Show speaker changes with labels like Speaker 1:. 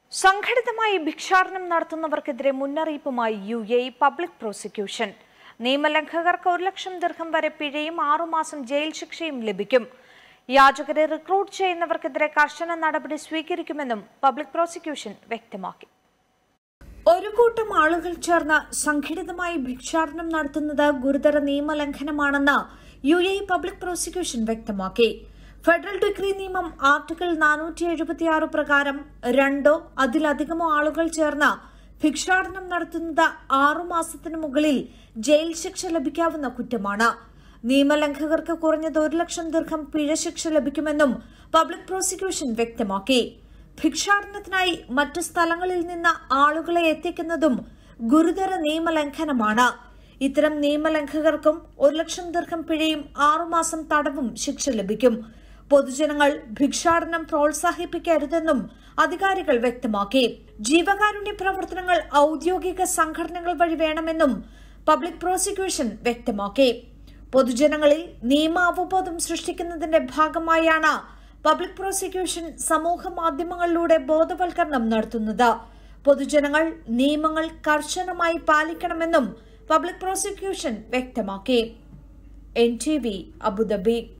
Speaker 1: സംഘടിതമായി ഭിക്ഷാടനം നടത്തുന്നവർക്കെതിരെ മുന്നറിയിപ്പുമായി U A E public prosecution നിയമലംഘകർക്ക് ഒരു ലക്ഷം ദീർഘം വരെ പിഴയും ആറുമാസം ജയിൽ ശിക്ഷയും ലഭിക്കും യാചകരെ റിക്രൂട്ട് ചെയ്യുന്നവർക്കെതിരെ കർശന നടപടി സ്വീകരിക്കുമെന്നും പബ്ലിക് പ്രോസിക്യൂഷൻ വ്യക്തമാക്കി ഒരു കൂട്ടം ആളുകൾ ചേർന്ന് സംഘടിതമായി ഭിക്ഷാടനം നടത്തുന്നത് ഗുരുതര നിയമലംഘനമാണെന്ന് യു എ പബ്ലിക് പ്രോസിക്യൂഷൻ വ്യക്തമാക്കി ഫെഡറൽ ഡിഗ്രി നിയമം ആർട്ടിക്കിൾ നാനൂറ്റി എഴുപത്തിയാറ് പ്രകാരം രണ്ടോ അതിലധികമോ ആളുകൾ ചേർന്ന് ഭിക്ഷാടനം നടത്തുന്നത് ആറുമാസത്തിനു മുകളിൽ ജയിൽ ശിക്ഷ ലഭിക്കാവുന്ന കുറ്റമാണ് നിയമലംഘകർക്ക് കുറഞ്ഞത് ഒരു ലക്ഷം ദീർഘം പിഴ ശിക്ഷ ലഭിക്കുമെന്നും പബ്ലിക് പ്രോസിക്യൂഷൻ വ്യക്തമാക്കി ഭിക്ഷാടനത്തിനായി മറ്റു സ്ഥലങ്ങളിൽ നിന്ന് ആളുകളെ എത്തിക്കുന്നതും ഗുരുതര നിയമലംഘനമാണ് ഇത്തരം നിയമലംഘകർക്കും ഒരു ലക്ഷം ദീർഘം പിഴയും ആറുമാസം തടവും ശിക്ഷ ലഭിക്കും പൊതുജനങ്ങൾ ഭിക്ഷാടനം പ്രോത്സാഹിപ്പിക്കരുതെന്നും അധികാരികൾ വ്യക്തമാക്കി ജീവകാരുണ്യ പ്രവർത്തനങ്ങൾ ഔദ്യോഗിക സംഘടനകൾ വഴി വേണമെന്നും പബ്ലിക് പ്രോസിക്യൂഷൻ വ്യക്തമാക്കി പൊതുജനങ്ങളിൽ നിയമാവബോധം സൃഷ്ടിക്കുന്നതിന്റെ ഭാഗമായാണ് പബ്ലിക് പ്രോസിക്യൂഷൻ സമൂഹ മാധ്യമങ്ങളിലൂടെ ബോധവൽക്കരണം നടത്തുന്നത് പൊതുജനങ്ങൾ നിയമങ്ങൾ കർശനമായി പാലിക്കണമെന്നും പബ്ലിക് പ്രോസിക്യൂഷൻ വ്യക്തമാക്കി എൻ ടി വി അബുദാബി